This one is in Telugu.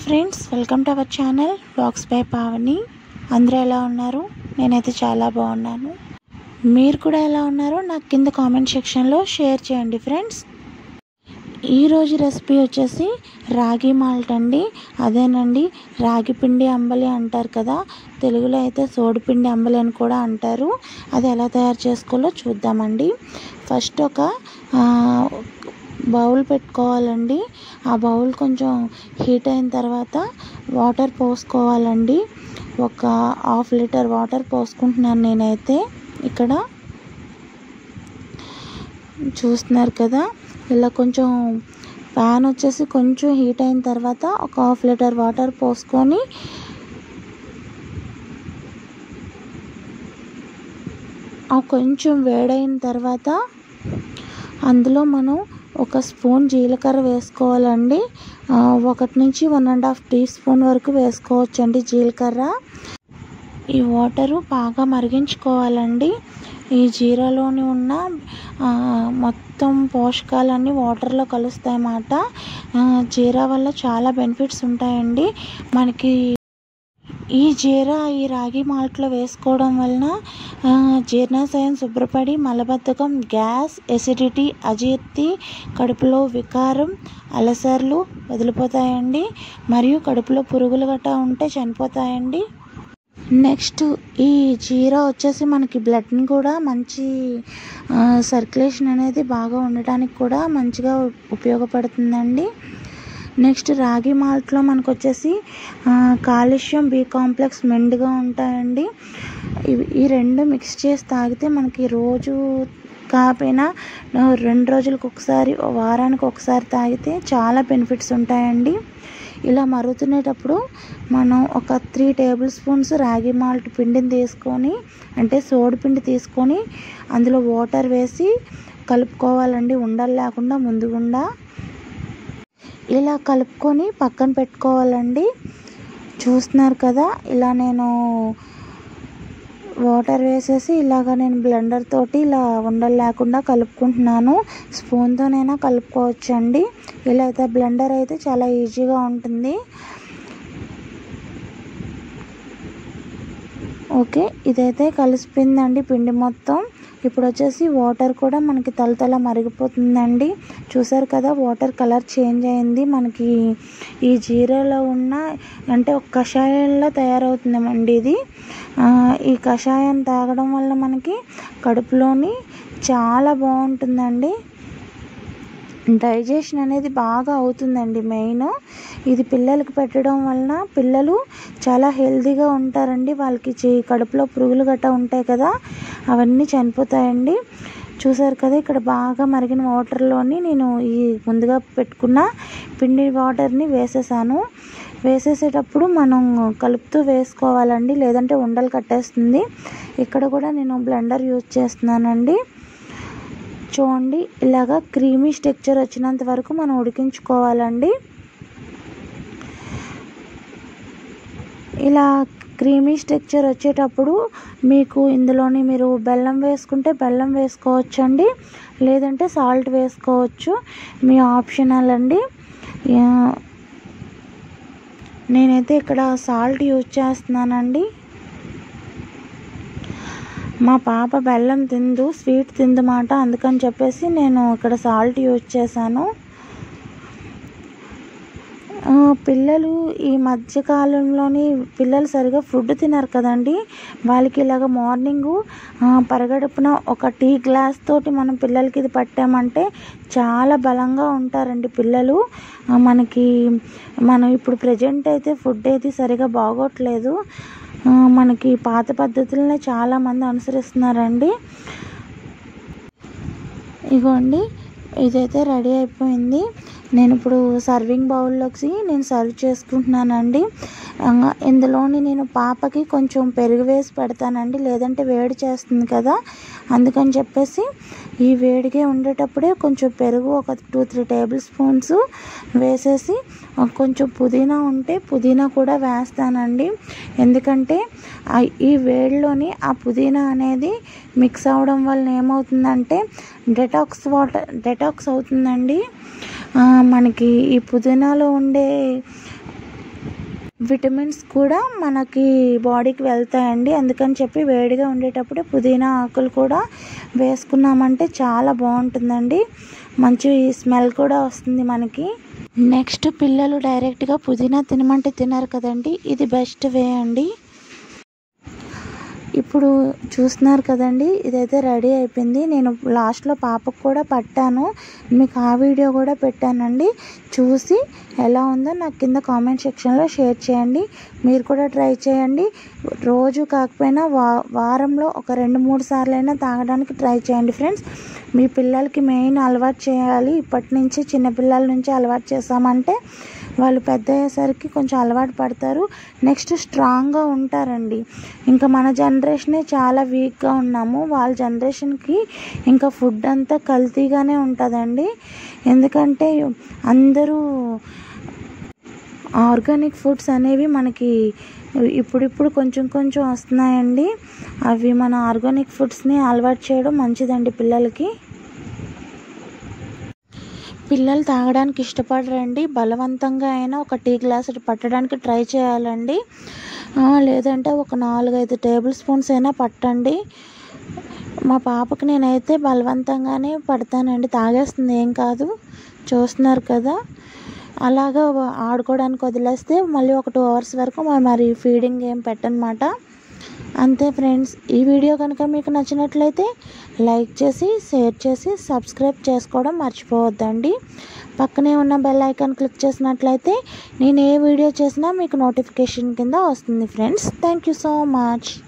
friends welcome to our channel blogs by Pavani అందరూ ఎలా ఉన్నారు నేనైతే చాలా బాగున్నాను మీరు కూడా ఎలా ఉన్నారో నాకు కింద కామెంట్ సెక్షన్లో షేర్ చేయండి ఫ్రెండ్స్ ఈరోజు రెసిపీ వచ్చేసి రాగి మాల్ట్ అండి అదేనండి రాగి పిండి అంబలి అంటారు కదా తెలుగులో అయితే సోడిపిండి అంబలి అని కూడా అంటారు అది ఎలా తయారు చేసుకోవాలో చూద్దామండి ఫస్ట్ ఒక ఆ, బౌల్ పెట్టుకోవాలండి ఆ బౌల్ కొంచెం హీట్ అయిన తర్వాత వాటర్ పోసుకోవాలండి ఒక హాఫ్ లీటర్ వాటర్ పోసుకుంటున్నాను నేనైతే ఇక్కడ చూస్తున్నారు కదా ఇలా కొంచెం ప్యాన్ వచ్చేసి కొంచెం హీట్ అయిన తర్వాత ఒక హాఫ్ లీటర్ వాటర్ పోసుకొని ఆ కొంచెం వేడైన తర్వాత అందులో మనం ఒక స్పూన్ జీలకర్ర వేసుకోవాలండి ఆ, ఒకటి నుంచి one and half teaspoon వరకు వేసుకోవచ్చండి జీలకర్ర ఈ వాటరు బాగా మరిగించుకోవాలండి ఈ జీరాలోని ఉన్న ఆ, మొత్తం పోషకాలన్నీ వాటర్లో కలుస్తాయి అన్నమాట ఆ, జీరా వల్ల చాలా బెనిఫిట్స్ ఉంటాయండి మనకి ఈ జీరా ఈ రాగి మాల్ట్లో వేసుకోవడం వలన ఆ, జీర్ణాశయం శుభ్రపడి మలబద్ధకం గ్యాస్ ఎసిడిటీ అజీర్తి కడుపులో వికారం అలసర్లు వదిలిపోతాయండి మరియు కడుపులో పురుగులు గట్టా ఉంటే చనిపోతాయండి నెక్స్ట్ ఈ జీరా వచ్చేసి మనకి బ్లడ్ని కూడా మంచి సర్క్యులేషన్ అనేది బాగా ఉండటానికి కూడా మంచిగా ఉపయోగపడుతుందండి నెక్స్ట్ రాగి మాల్ట్లో మనకు వచ్చేసి ఆ, కాల్షియం బి కాంప్లెక్స్ మెండుగా ఉంటాయండి ఇవి ఈ రెండు మిక్స్ చేసి తాగితే మనకి రోజు కాకపోయినా ఆ, రెండు రోజులకు ఒకసారి ఓ వారానికి ఒకసారి తాగితే చాలా బెనిఫిట్స్ ఉంటాయండి ఇలా మరుగుతునేటప్పుడు మనం ఒక three tablespoons ragi malt పిండిని తీసుకొని అంటే సోడి పిండి తీసుకొని అందులో వాటర్ వేసి కలుపుకోవాలండి ఉండలు లేకుండా ముందుగుండా ఇలా కలుపుకొని పక్కన పెట్టుకోవాలండి చూస్తున్నారు కదా ఇలా నేను వాటర్ వేసేసి ఇలాగ నేను బ్లెండర్ తోటి ఇలా ఉండలు లేకుండా కలుపుకుంటున్నాను స్పూన్తోనైనా కలుపుకోవచ్చండి ఇలా అయితే బ్లెండర్ అయితే చాలా ఈజీగా ఉంటుంది ఓకే ఇదైతే కలిసిపోయిందండి పిండి మొత్తం ఇప్పుడు వచ్చేసి వాటర్ కూడా మనకి తలతల మరిగిపోతుందండి చూసారు కదా వాటర్ కలర్ చేంజ్ అయింది మనకి ఈ జీరాలో ఉన్న అంటే ఒక కషాయంలో తయారవుతుందండి ఇది ఆ, ఈ కషాయం తాగడం వల్ల మనకి కడుపులోని చాలా బాగుంటుందండి డైజెషన్ అనేది బాగా అవుతుందండి మెయిన్ ఇది పిల్లలకి పెట్టడం వలన పిల్లలు చాలా హెల్తీగా ఉంటారండి వాళ్ళకి చే- కడుపులో పురుగులు గట్ట ఉంటాయి కదా అవన్నీ చనిపోతాయండి చూసారు కదా ఇక్కడ బాగా మరిగిన వాటర్లోని నేను ఈ ముందుగా పెట్టుకున్న పిండి వాటర్ని వేసేసాను వేసేసేటప్పుడు మనం కలుపుతూ వేసుకోవాలండి లేదంటే ఉండలు కట్టేస్తుంది ఇక్కడ కూడా నేను బ్లెండర్ యూజ్ చేస్తున్నానండి చూడండి ఇలాగా క్రీమీ స్ట్రక్చర్ వచ్చినంత వరకు మనం ఉడికించుకోవాలండి ఇలా క్రీమీ స్ట్రక్చర్ వచ్చేటప్పుడు మీకు ఇందులోని మీరు బెల్లం వేసుకుంటే బెల్లం వేసుకోవచ్చండి లేదంటే సాల్ట్ వేసుకోవచ్చు మీ ఆప్షనల్ అండి ఆ, నేనైతే ఇక్కడ సాల్ట్ యూజ్ చేస్తున్నానండి మా పాప బెల్లం తిందు స్వీట్ తిందు మాట అందుకని చెప్పేసి నేను ఇక్కడ సాల్ట్ యూజ్ చేశాను ఆ, పిల్లలు ఈ మధ్యకాలంలోని పిల్లలు సరిగా ఫుడ్ తినరు కదండి వాళ్ళకి ఇలాగ మార్నింగు పరగడుపున ఒక టీ గ్లాస్ తోటి మనం పిల్లలకి ఇది పట్టామంటే చాలా బలంగా ఉంటారండి పిల్లలు ఆ, మనకి మనం ఇప్పుడు ప్రజెంట్ అయితే ఫుడ్ అయితే సరిగా బాగోట్లేదు ఆ, మనకి పాత పద్ధతులనే చాలామంది అనుసరిస్తున్నారండి ఇగోండి ఇదైతే రెడీ అయిపోయింది నేను ఇప్పుడు సర్వింగ్ బౌల్లోకి నేను సర్వ్ చేసుకుంటున్నానండి ఆ, ఇందులోని నేను పాపకి కొంచెం పెరుగు వేసి పెడతానండి లేదంటే వేడి చేస్తుంది కదా అందుకని చెప్పేసి ఈ వేడిగా ఉండేటప్పుడే కొంచెం పెరుగు ఒక టూ త్రీ టేబుల్ స్పూన్స్ వేసేసి ఆ, కొంచెం పుదీనా ఉంటే పుదీనా కూడా వేస్తానండి ఎందుకంటే ఆ ఈ వేడిలోని ఆ పుదీనా అనేది మిక్స్ అవడం వల్ల ఏమవుతుందంటే డెటాక్స్ వాటర్ డెటాక్స్ అవుతుందండి ఆ, మనకి ఈ పుదీనాలో ఉండే విటమిన్స్ కూడా మనకి బాడీకి వెళ్తాయండి అందుకని చెప్పి వేడిగా ఉండేటప్పుడు పుదీనా ఆకులు కూడా వేసుకున్నామంటే చాలా బాగుంటుందండి మంచి స్మెల్ కూడా వస్తుంది మనకి నెక్స్ట్ పిల్లలు డైరెక్ట్గా పుదీనా తినమంటే తినరు కదండి ఇది బెస్ట్ వే అండి ఇప్పుడు చూస్తున్నారు కదండి ఇదైతే రెడీ అయిపోయింది నేను లాస్ట్లో పాపకు కూడా పట్టాను మీకు ఆ వీడియో కూడా పెట్టానండి చూసి ఎలా ఉందో నాకు కింద కామెంట్ సెక్షన్లో షేర్ చేయండి మీరు కూడా ట్రై చేయండి రోజు కాకపోయినా వా వారంలో ఒక రెండు మూడు సార్లు అయినా తాగడానికి ట్రై చేయండి ఫ్రెండ్స్ మీ పిల్లలకి మెయిన్ అలవాటు చేయాలి ఇప్పటి నుంచి చిన్నపిల్లల నుంచి అలవాటు చేసామంటే వాళ్ళు పెద్ద అయ్యేసరికి కొంచెం అలవాటు పడతారు నెక్స్ట్ స్ట్రాంగ్గా ఉంటారండి ఇంకా మన జనరేషనే చాలా వీక్గా ఉన్నాము వాళ్ళ జనరేషన్కి ఇంకా ఫుడ్ అంతా కల్తీగానే ఉంటుందండి ఎందుకంటే అందరూ ఆర్గానిక్ ఫుడ్స్ అనేవి మనకి ఇప్పుడిప్పుడు కొంచెం కొంచెం వస్తున్నాయండి అవి మన ఆర్గానిక్ ఫుడ్స్ని అలవాటు చేయడం మంచిదండి పిల్లలకి పిల్లలు తాగడానికి ఇష్టపడరండి బలవంతంగా అయినా ఒక టీ గ్లాస్ పట్టడానికి ట్రై చేయాలండి లేదంటే ఒక నాలుగైదు టేబుల్ స్పూన్స్ అయినా పట్టండి మా పాపకి నేనైతే బలవంతంగానే పడతానండి తాగేస్తుంది ఏం కాదు చూస్తున్నారు కదా అలాగా ఆడుకోవడానికి వదిలేస్తే మళ్ళీ ఒక టూ అవర్స్ వరకు మరి ఫీడింగ్ ఏం పెట్టనమాట అంతే ఫ్రెండ్స్ ఈ వీడియో కనుక మీకు నచ్చినట్లయితే లైక్ చేసి షేర్ చేసి సబ్స్క్రైబ్ చేసుకోవడం మర్చిపోవద్దండి పక్కనే ఉన్న బెల్ ఐకాన్ క్లిక్ చేసినట్లయితే నేను ఏ వీడియో చేసినా మీకు నోటిఫికేషన్ కింద వస్తుంది friends thank you so much